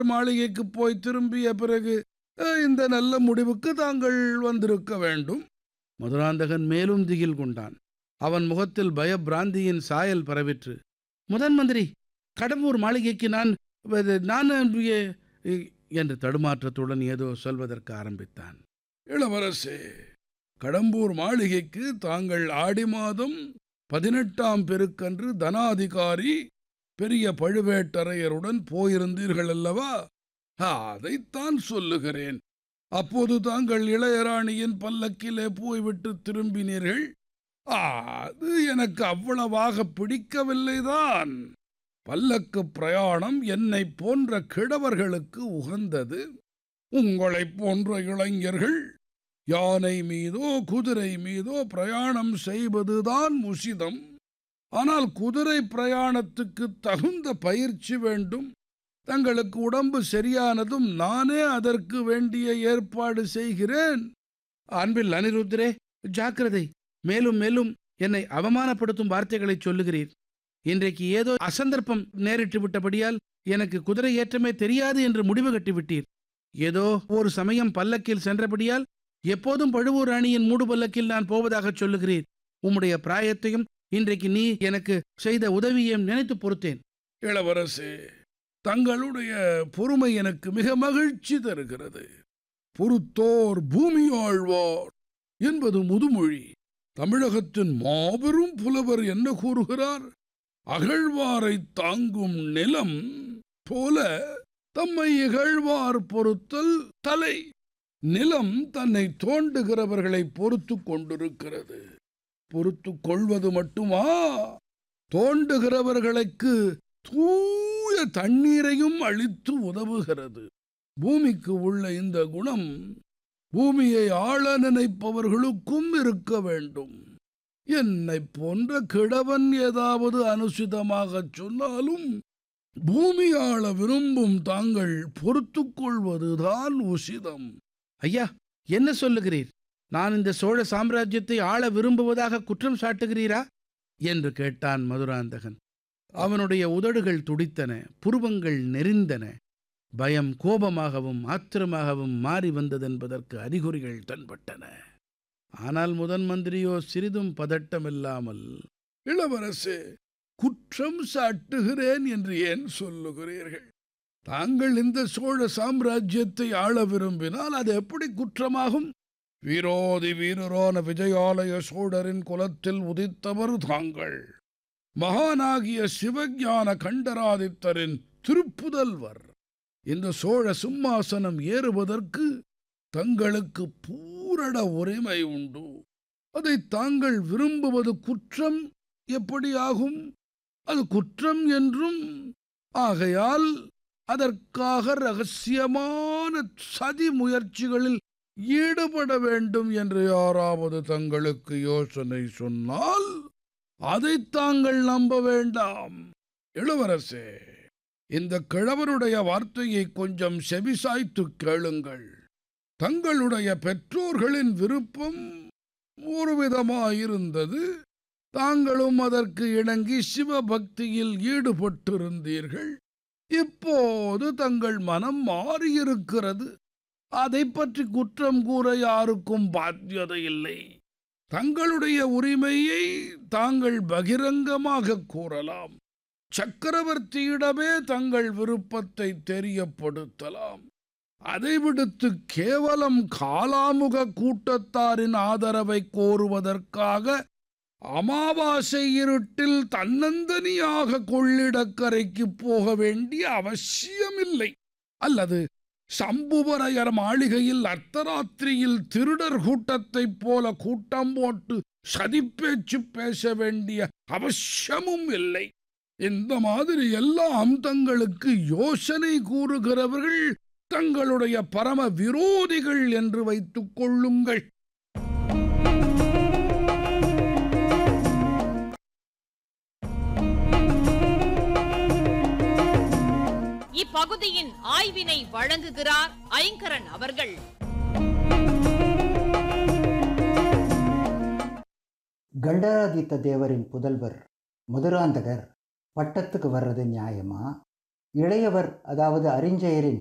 மாளிகைக்கு போய் திரும்பிய பிறகு அஹ், இந்த நல்ல முடிவுக்கு தாங்கள் வந்திருக்க வேண்டும் மதுராந்தகன் மேலும் திகில் கொண்டான் அவன் முகத்தில் பயபிராந்தியின் சாயல் பரவிற்று முதன் மந்திரி கடம்பூர் மாளிகைக்கு நான் வ- நான் எ- எ- என்று தடுமாற்றத்துடன் ஏதோ சொல்வதற்கு ஆரம்பித்தான் இளவரசே கடம்பூர் மாளிகைக்கு தாங்கள் ஆடி மாதம் பதினெட்டாம் பெருக்கன்று தனாதிகாரி பெரிய பழுவேட்டரையருடன் போயிருந்தீர்கள் அல்லவா அதைத்தான் சொல்லுகிறேன் அப்போது தாங்கள் இளையராணியின் பல்லக்கிலே போய்விட்டு திரும்பினீர்கள் அது எனக்கு அவ்வளவாக பிடிக்கவில்லைதான் பல்லக்கு பிரயாணம் என்னை போன்ற கிழவர்களுக்கு உகந்தது உங்களைப் போன்ற இளைஞர்கள் யானை மீதோ குதிரை மீதோ பிரயாணம் செய்வதுதான் உசிதம் ஆனால் குதிரை பிரயாணத்துக்கு தகுந்த பயிற்சி வேண்டும் தங்களுக்கு உடம்பு சரியானதும் நானே அதற்கு வேண்டிய ஏற்பாடு செய்கிறேன் அன்பில் அனிருத்தரே ஜாக்கிரதை மேலும் மேலும் என்னை அவமானப்படுத்தும் வார்த்தைகளை சொல்லுகிறீர் இன்றைக்கு ஏதோ அசந்தர்ப்பம் நேரிட்டு விட்டபடியால் எனக்கு குதிரை ஏற்றமே தெரியாது என்று முடிவு கட்டிவிட்டீர் ஏதோ ஒரு சமயம் பல்லக்கில் சென்றபடியால் எப்போதும் பழுவூர் ராணியின் மூடு பல்லக்கில் நான் போவதாகச் சொல்லுகிறீர் உம்முடைய பிராயத்தையும் இன்றைக்கு நீ எனக்கு செய்த உதவியையும் நினைத்து பொறுத்தேன் இளவரசே தங்களுடைய பொறுமை எனக்கு மிக மகிழ்ச்சி தருகிறது பொறுத்தோர் பூமி ஆழ்வார் என்பது முதுமொழி தமிழகத்தின் மாபெரும் புலவர் என்ன கூறுகிறார் அகழ்வாரை தாங்கும் நிலம் போல தம்மை இகழ்வார் பொறுத்தல் தலை நிலம் தன்னை தோண்டுகிறவர்களை பொறுத்து கொண்டிருக்கிறது பொறுத்து கொள்வது மட்டுமா தோண்டுகிறவர்களுக்கு தூய தண்ணீரையும் அளித்து உதவுகிறது பூமிக்கு உள்ள இந்த குணம் பூமியை ஆள நினைப்பவர்களுக்கும் இருக்க வேண்டும் என்னை போன்ற கிழவன் ஏதாவது அனுசிதமாகச் சொன்னாலும் பூமி ஆள விரும்பும் தாங்கள் பொறுத்து கொள்வதுதான் உசிதம் ஐயா என்ன சொல்லுகிறீர் நான் இந்த சோழ சாம்ராஜ்யத்தை ஆள விரும்புவதாக குற்றம் சாட்டுகிறீரா என்று கேட்டான் மதுராந்தகன் அவனுடைய உதடுகள் துடித்தன புருவங்கள் நெறிந்தன பயம் கோபமாகவும் ஆத்திரமாகவும் மாறி வந்ததென்பதற்கு அறிகுறிகள் தென்பட்டன ஆனால் முதன் மந்திரியோ சிறிதும் பதட்டமில்லாமல் இளவரசே குற்றம் சாட்டுகிறேன் என்று ஏன் சொல்லுகிறீர்கள் தாங்கள் இந்த சோழ சாம்ராஜ்யத்தை ஆள விரும்பினால் அது எப்படி குற்றமாகும் வீரோதி வீரரான விஜயாலய சோழரின் குலத்தில் உதித்தவர் தாங்கள் மகானாகிய சிவஞான கண்டராதித்தரின் திருப்புதல்வர் இந்த சோழ சிம்மாசனம் ஏறுவதற்கு தங்களுக்கு பூரண உரிமை உண்டு அதை தாங்கள் விரும்புவது குற்றம் எப்படி ஆகும் அது குற்றம் என்றும் ஆகையால் அதற்காக ரகசியமான சதி முயற்சிகளில் ஈடுபட வேண்டும் என்று யாராவது தங்களுக்கு யோசனை சொன்னால் அதை தாங்கள் நம்ப வேண்டாம் இளவரசே இந்த கிழவருடைய வார்த்தையை கொஞ்சம் செவிசாய்த்து கேளுங்கள் தங்களுடைய பெற்றோர்களின் விருப்பம் ஒரு விதமாயிருந்தது தாங்களும் அதற்கு இணங்கி சிவபக்தியில் ஈடுபட்டிருந்தீர்கள் இப்போது தங்கள் மனம் மாறியிருக்கிறது அதை பற்றி குற்றம் கூற யாருக்கும் பாத்தியதை இல்லை தங்களுடைய உரிமையை தாங்கள் பகிரங்கமாக கூறலாம் சக்கரவர்த்தியிடமே தங்கள் விருப்பத்தை தெரியப்படுத்தலாம் அதை விடுத்து கேவலம் காலாமுக கூட்டத்தாரின் ஆதரவை கோருவதற்காக அமாவாசை இருட்டில் தன்னந்தனியாக கொள்ளிடக்கரைக்கு போக வேண்டிய அவசியமில்லை அல்லது சம்புவரையர் மாளிகையில் அர்த்தராத்திரியில் திருடர் கூட்டத்தைப் போல கூட்டம் போட்டு சதிப்பேச்சு பேச வேண்டிய அவசியமும் இல்லை இந்த மாதிரி எல்லாம் தங்களுக்கு யோசனை கூறுகிறவர்கள் தங்களுடைய பரம விரோதிகள் என்று வைத்துக் கொள்ளுங்கள் இப்பகுதியின் ஆய்வினை வழங்குகிறார் ஐங்கரன் அவர்கள் கண்டராதித்த தேவரின் புதல்வர் மதுராந்தகர் பட்டத்துக்கு வர்றது நியாயமா இளையவர் அதாவது அறிஞ்சயரின்